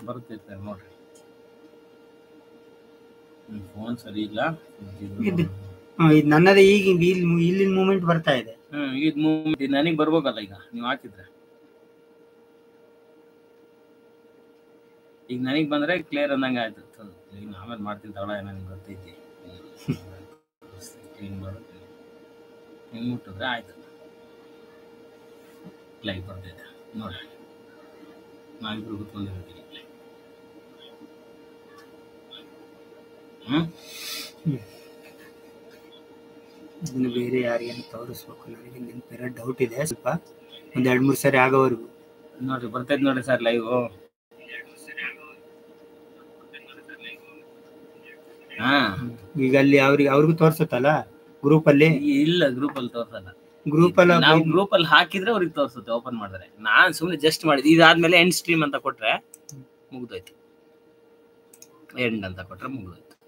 ಬರುತ್ತೈತೆ ನೋಡ್ರಿ ಫೋನ್ ಸರಿ ಇಲ್ಲ ಇದು- ಹಾ, ಇದು ನನ್ನದೇ ಈಗ ಇಲ್ಲಿ ಇಲ್ಲಿನ ಮೂಮೆಂಟ್ ಬರ್ತಾ ಇದೆ ಹ್ಮ್ ಇದು ಮೂಮೆಂಟ್ ನನಗೆ ಬರ್ಬೇಕಲ್ಲ ಈಗ ನೀವು ಹಾಕಿದ್ರೆ ಈಗ ನನಗೆ ಬಂದ್ರೆ ಕ್ಲಿಯರ್ ಅಂದಂಗೆ ಆಯ್ತು ಥು, ಈಗ ಆಮೇಲೆ ಮಾಡ್ತೀನಿ ತಗೊಳ ನನಗೆ ಗೊತ್ತೈತಿ ಕ್ಲೀನ್ ಮಾಡೋದು ಹಿಂಗೆ ಮುಟ್ಟಿದ್ರೆ ಆಯ್ತು ಲೈಟ್ ಬರ್ತೈತೆ ನೋಡಿ ನಾವಿಬ್ರು ಕೂತ್ಕೊಂಡಿರ್ತೀವಿ ಹ್ಮ್ ಇದನ್ನು ಬೇರೆ ಯಾರಿಗೇನು ತೋರಿಸ್ಬೇಕು ನನಗೆ ನೆನಪಿರೋ ಡೌಟ್ ಇದೆ ಸ್ವಲ್ಪ ಒಂದ್ ಎರಡ್ ಮೂರ್ ಸರಿ ಆಗೋವರೆಗೂ ನೋಡ್ರಿ ಬರ್ತೈತೆ ನೋಡ್ರಿ ಸರ್ ಲೈವ್ ಹಾ ಈಗ ಅಲ್ಲಿ ಅವ್ರಿಗೆ ಅವ್ರಿಗೂ ತೋರ್ಸತ್ತಲ್ಲ ಗ್ರೂಪ್ ಅಲ್ಲಿ ಇಲ್ಲ ಗ್ರೂಪ್ ಅಲ್ಲಿ ತೋರ್ಸಲ್ಲ ಗ್ರೂಪ್ ಅಲ್ಲಿ ನಾವು ಗ್ರೂಪ್ ಅಲ್ಲಿ ಹಾಕಿದ್ರೆ ಅವ್ರಿಗೆ ತೋರಿಸುತ್ತೆ ಓಪನ್ ಮಾಡಿದ್ರೆ ನಾನ್ ಸುಮ್ನೆ ಜಸ್ಟ್ ಮಾಡಿದ್ವಿ ಇದಾದ್ಮೇಲೆ ಎಂಡ್ ಸ್ಟ್ರೀಮ್ ಅಂತ ಕೊಟ್ರೆ ಮುಗ್ದೋಯ್ತು ಎಂಡ್ ಅಂತ ಕೊಟ್ರೆ ಮುಗ್ದೋಯ್ತು